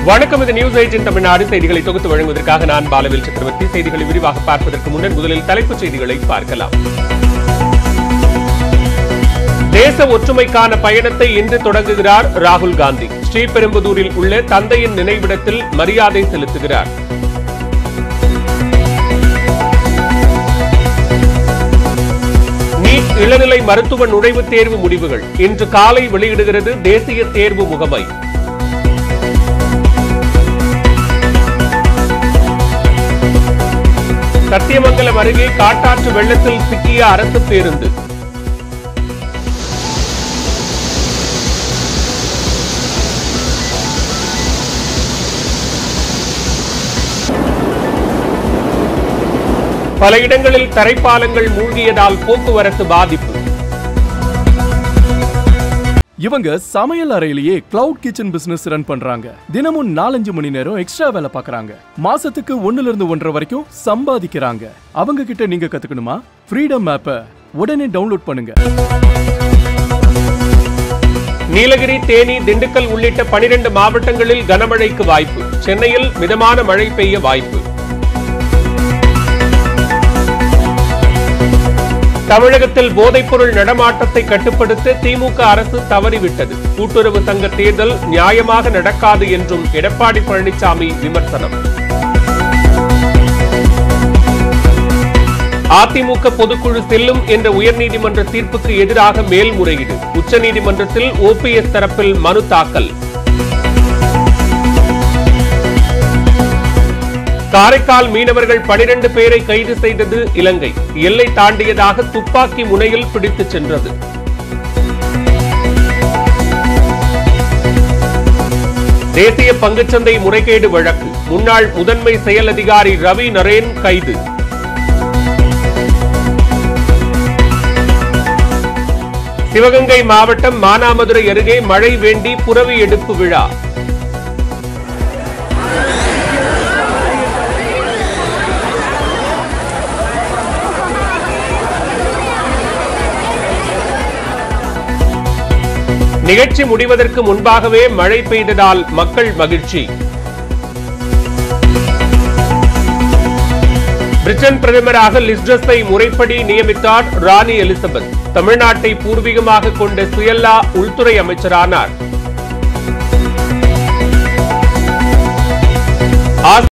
வணக்கம் இது news eighteen Tamil Nadu செய்திகளை தொகுத்து வழங்குவதற்காக நான் பாலவேல் சக்கரவர்த்தி செய்திகளை விரிவாக பார்ப்பதற்கு முன்னர் முதலில் தலைப்புச் செய்திகளை பார்க்கலாம் தேச ஒற்றுமைக்கான பயணத்தை இன்று தொடங்குகிறார் ராகுல் காந்தி ஸ்ரீபெரும்புதூரில் உள்ள தந்தையின் நினைவிடத்தில் மரியாதை செலுத்துகிறார் நீட் இளநிலை மருத்துவ நுழைவுத் தேர்வு முடிவுகள் இன்று காலை வெளியிடுகிறது தேசிய தேர்வு முகமை சத்தியமங்கலம் அருகே காட்டாற்று வெள்ளத்தில் சிக்கிய அரசு பேருந்து பல இடங்களில் தரைப்பாலங்கள் மூழ்கியதால் போக்குவரத்து பாதிப்பு இவங்க சமையல் அறையிலேயே கிளவுட் கிச்சன் பிசினஸ் ரன் பண்றாங்க தினமும் நாலஞ்சு மணி நேரம் எக்ஸ்ட்ரா வேலை பார்க்கறாங்க மாசத்துக்கு ஒண்ணுல இருந்து ஒன்றரை வரைக்கும் சம்பாதிக்கிறாங்க அவங்க கிட்ட நீங்க கத்துக்கணுமா ஃப்ரீடம் ஆப்பை உடனே டவுன்லோட் பண்ணுங்க நீலகிரி தேனி திண்டுக்கல் உள்ளிட்ட பனிரெண்டு மாவட்டங்களில் கனமழைக்கு வாய்ப்பு சென்னையில் மிதமான மழை பெய்ய வாய்ப்பு தமிழகத்தில் போதைப்பொருள் நடமாட்டத்தை கட்டுப்படுத்த திமுக அரசு தவறிவிட்டது கூட்டுறவு சங்க தேர்தல் நியாயமாக நடக்காது என்றும் எடப்பாடி பழனிசாமி விமர்சனம் அதிமுக பொதுக்குழு செல்லும் என்ற உயர்நீதிமன்ற தீர்ப்புக்கு எதிராக மேல்முறையீடு உச்சநீதிமன்றத்தில் ஓபிஎஸ் தரப்பில் மனு தாக்கல் காரைக்கால் மீனவர்கள் பனிரெண்டு பேரை கைது செய்தது இலங்கை எல்லை தாண்டியதாக துப்பாக்கி முனையில் பிடித்துச் சென்றது தேசிய பங்குச்சந்தை முறைகேடு வழக்கு முன்னாள் முதன்மை செயல் அதிகாரி ரவி நரேன் கைது சிவகங்கை மாவட்டம் மானாமதுரை அருகே மழை வேண்டி புறவி எடுப்பு விழா நிகழ்ச்சி முடிவதற்கு முன்பாகவே மழை பெய்ததால் மக்கள் மகிழ்ச்சி பிரிட்டன் பிரதமராக லிஸ்ட்ரஸை முறைப்படி நியமித்தார் ராணி எலிசபெத் தமிழ்நாட்டை பூர்வீகமாக கொண்ட சுயல்லா உள்துறை அமைச்சரானார்